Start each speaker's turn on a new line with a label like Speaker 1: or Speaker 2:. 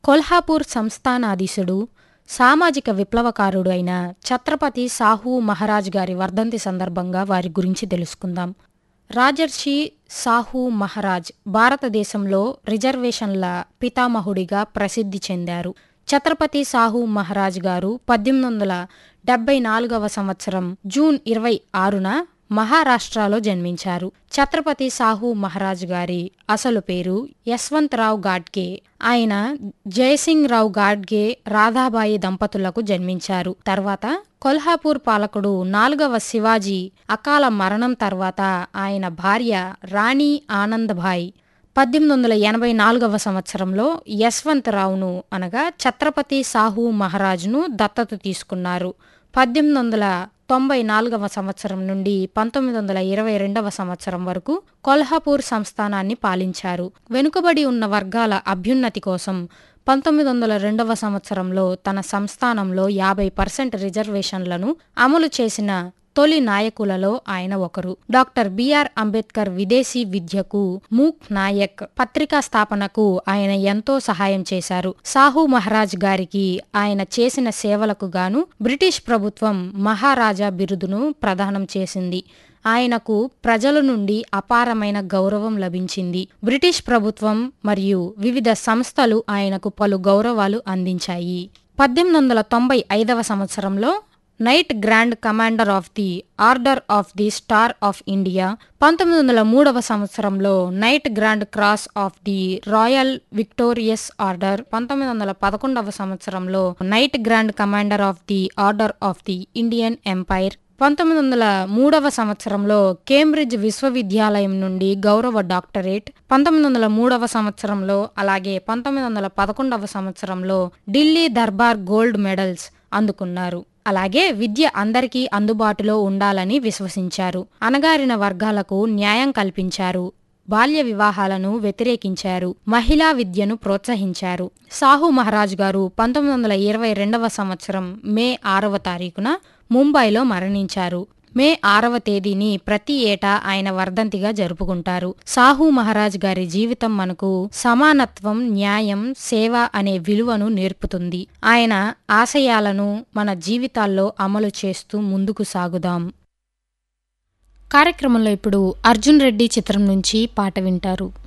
Speaker 1: కొల్హాపూర్ సంస్థానాధీశుడు సామాజిక విప్లవకారుడు అయిన ఛత్రపతి సాహు మహారాజ్ గారి వర్ధంతి సందర్భంగా వారి గురించి తెలుసుకుందాం రాజర్షి సాహు మహారాజ్ భారతదేశంలో రిజర్వేషన్ల పితామహుడిగా ప్రసిద్ధి చెందారు ఛత్రపతి సాహు మహారాజ్ గారు పద్దెనిమిది వందల డెబ్బై నాలుగవ సంవత్సరం జూన్ ఇరవై ఆరున మహారాష్ట్రలో జన్మించారు ఛత్రపతి సాహు మహారాజ్ గారి అసలు పేరు యశ్వంతరావు గాడ్గే ఆయన జయసింగ్ రావు గాడ్గే రాధాబాయి దంపతులకు జన్మించారు తర్వాత కొల్హాపూర్ పాలకుడు నాలుగవ శివాజీ అకాల మరణం తర్వాత ఆయన భార్య రాణి ఆనందభాయ్ పద్దెనిమిది వందల ఎనభై నాలుగవ సంవత్సరంలో యశ్వంతరావును అనగా ఛత్రపతి సాహు మహారాజును దత్తత తీసుకున్నారు పద్దెనిమిది వందల తొంభై నాలుగవ సంవత్సరం నుండి పంతొమ్మిది వందల ఇరవై రెండవ సంవత్సరం వరకు కొల్హాపూర్ సంస్థానాన్ని పాలించారు వెనుకబడి ఉన్న వర్గాల అభ్యున్నతి కోసం పంతొమ్మిది వందల రెండవ సంవత్సరంలో తన సంస్థానంలో యాభై పర్సెంట్ రిజర్వేషన్లను అమలు చేసిన తొలి నాయకులలో ఆయన ఒకరు డాక్టర్ బిఆర్ అంబేద్కర్ విదేశీ విద్యకు మూక్ నాయక్ పత్రికా స్థాపనకు ఆయన ఎంతో సహాయం చేశారు సాహు మహారాజ్ గారికి ఆయన చేసిన సేవలకు గాను బ్రిటిష్ ప్రభుత్వం మహారాజా బిరుదును ప్రదానం చేసింది ఆయనకు ప్రజల నుండి అపారమైన గౌరవం లభించింది బ్రిటిష్ ప్రభుత్వం మరియు వివిధ సంస్థలు ఆయనకు పలు గౌరవాలు అందించాయి పద్దెనిమిది వందల తొంభై ఐదవ సంవత్సరంలో knight grand commander of the order of the star of India పంతొమ్మిది వందల మూడవ సంవత్సరంలో knight grand cross of the royal victorious order పంతొమ్మిది వందల పదకొండవ సంవత్సరంలో knight grand commander of the order of the Indian empire పంతొమ్మిది వందల మూడవ సంవత్సరంలో కేంబ్రిడ్జ్ విశ్వవిద్యాలయం నుండి గౌరవ డాక్టరేట్ పంతొమ్మిది వందల మూడవ సంవత్సరంలో అలాగే పంతొమ్మిది వందల పదకొండవ సంవత్సరంలో ఢిల్లీ దర్బార్ గోల్డ్ మెడల్స్ అందుకున్నారు అలాగే విద్య అందరికీ అందుబాటులో ఉండాలని విశ్వసించారు అణగారిన వర్గాలకు న్యాయం కల్పించారు బాల్య వివాహాలను వ్యతిరేకించారు మహిళా విద్యను ప్రోత్సహించారు సాహు మహారాజ్ గారు పంతొమ్మిది వందల ఇరవై రెండవ సంవత్సరం మే ఆరవ తారీఖున ముంబైలో మరణించారు మే ఆరవ తేదీని ప్రతి ఏటా ఆయన వర్ధంతిగా జరుపుకుంటారు సాహు మహారాజ్ గారి జీవితం మనకు సమానత్వం న్యాయం సేవ అనే విలువను నేర్పుతుంది ఆయన ఆశయాలను మన జీవితాల్లో అమలు చేస్తూ ముందుకు సాగుదాం కార్యక్రమంలో ఇప్పుడు అర్జున్ రెడ్డి చిత్రం నుంచి పాట వింటారు